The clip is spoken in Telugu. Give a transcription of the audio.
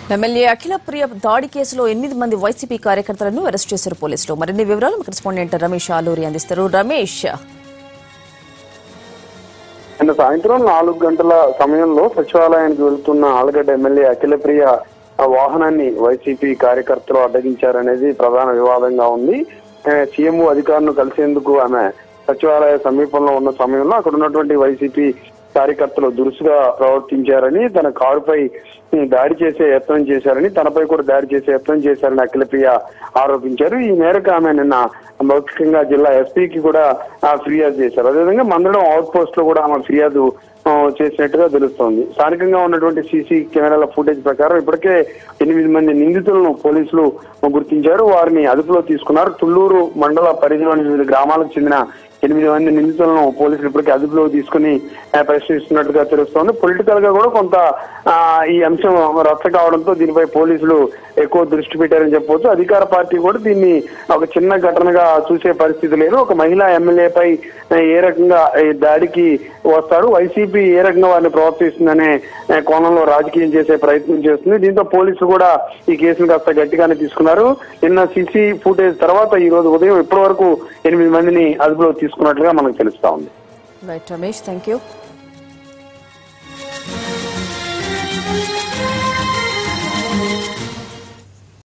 ఎమ్మెల్యే అఖిల ప్రియ దాడి కేసులో ఎనిమిది మంది వైసీపీ కార్యకర్తలను అరెస్ట్ చేశారు పోలీసులు మరిన్ని వివరాలు మా కరెస్పాండెంట్ రమేష్ ఆలూరి అందిస్తారు రమేష్ నిన్న సాయంత్రం నాలుగు గంటల సమయంలో సచివాలయానికి వెళ్తున్న ఆలగడ్డ ఎమ్మెల్యే అఖిలప్రియ ఆ వాహనాన్ని వైసీపీ కార్యకర్తలు అడ్డగించారనేది ప్రధాన వివాదంగా ఉంది ఏ, సీఎం అధికారులను కలిసేందుకు ఆమె సచివాలయ సమీపంలో ఉన్న సమయంలో అక్కడ ఉన్నటువంటి వైసీపీ కార్యకర్తలు దురుసుగా ప్రవర్తించారని తన కారుపై ఉమ్, దాడి చేసే యత్నం చేశారని తనపై కూడా దాడి చేసే యత్నం చేశారని అఖిలప్రియ ఆరోపించారు ఈ మేరకు ఆమె నిన్న మౌఖికంగా జిల్లా ఎస్పీకి కూడా ఆ, ఫిర్యాదు చేశారు అదేవిధంగా మందడం అవుట్ పోస్ట్ లో కూడా ఆమె ఫిర్యాదు ఆ, చేసినట్టుగా తెలుస్తోంది స్థానికంగా ఉన్నటువంటి సీసీ కెమెరాల ఫుటేజ్ ప్రకారం ఇప్పటికే ఎనిమిది మంది నిందితులను పోలీసులు గుర్తించారు వారిని అదుపులో తీసుకున్నారు తుళ్లూరు మండల పరిధిలోని వివిధ గ్రామాలకు చెందిన ఎనిమిది మంది నిందితులను పోలీసులు ఇప్పటికే అదుపులో తీసుకుని ఆ, ప్రశ్నిస్తున్నట్టుగా తెలుస్తోంది పొలిటికల్ గా కూడా కొంత ఆ, ఈ అంశం రచ్చ కావడంతో దీనిపై పోలీసులు ఎక్కువ దృష్టి పెట్టారని చెప్పవచ్చు అధికార పార్టీ కూడా దీన్ని ఒక చిన్న ఘటనగా చూసే పరిస్థితి లేదు ఒక మహిళా ఎమ్మెల్యేపై ఆ, ఏ రకంగా ఈ దాడికి వస్తారు వైసీపీ ఏ రకంగా వారిని ప్రోత్సహిస్తుందనే ఆ, కోణంలో రాజకీయం చేసే ప్రయత్నం చేస్తుంది దీంతో పోలీసులు కూడా ఈ కేసును కాస్త గట్టిగానే తీసుకున్నారు నిన్న సీసీ ఫుటేజ్ తర్వాత ఈ రోజు ఉదయం ఇప్పటి వరకు ఎనిమిది మందిని అదుపులో తీసుకున్నట్లుగా మనకు తెలుస్తా ఉంది రైట్ రమేష్ థ్యాంక్ యూ